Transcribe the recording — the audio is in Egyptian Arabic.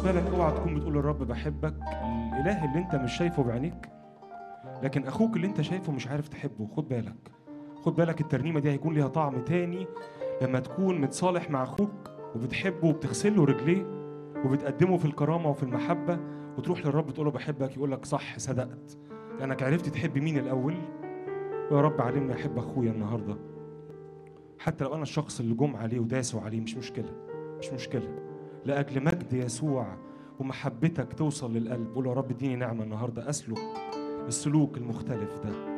بالك اوعى تكون بتقول للرب بحبك الاله اللي انت مش شايفه بعينيك لكن اخوك اللي انت شايفه مش عارف تحبه خد بالك خد بالك الترنيمه دي هيكون ليها طعم تاني لما تكون متصالح مع اخوك وبتحبه وبتغسل له رجليه وبتقدمه في الكرامه وفي المحبه وتروح للرب تقول له بحبك يقول لك صح صدقت لانك عرفت تحب مين الاول يا رب علمني احب اخويا النهارده حتى لو انا الشخص اللي جم عليه وداسوا عليه مش مشكله مش مشكله لاجل مجد يسوع ومحبتك توصل للقلب قول يا رب اديني نعمه النهارده اسلك السلوك المختلف ده